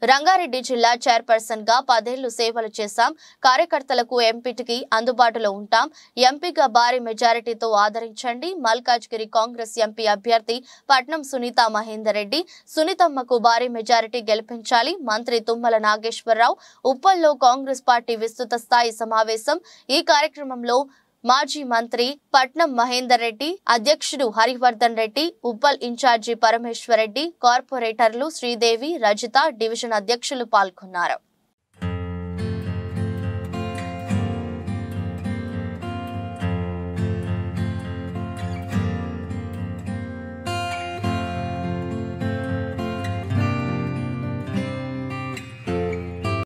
రంగారెడ్డి జిల్లా చైర్పర్సన్ గా పదేళ్లు సేవలు చేశాం కార్యకర్తలకు ఎంపీటికి అందుబాటులో ఉంటాం ఎంపీగా భారీ మెజారిటీతో ఆదరించండి మల్కాజ్గిరి కాంగ్రెస్ ఎంపీ అభ్యర్థి పట్నం సునీత మహేందర్ రెడ్డి సునీతమ్మకు భారీ మెజారిటీ గెలిపించాలి మంత్రి తుమ్మల నాగేశ్వరరావు ఉప్పల్లో కాంగ్రెస్ పార్టీ విస్తృత స్థాయి సమావేశం ఈ కార్యక్రమంలో మాజీ మంత్రి పట్నం మహేందర్ రెడ్డి అధ్యక్షుడు హరివర్ధన్ రెడ్డి ఉప్పల్ ఇన్ఛార్జి పరమేశ్వర్ రెడ్డి కార్పొరేటర్లు శ్రీదేవి రజిత డివిజన్ అధ్యక్షులు పాల్గొన్నారు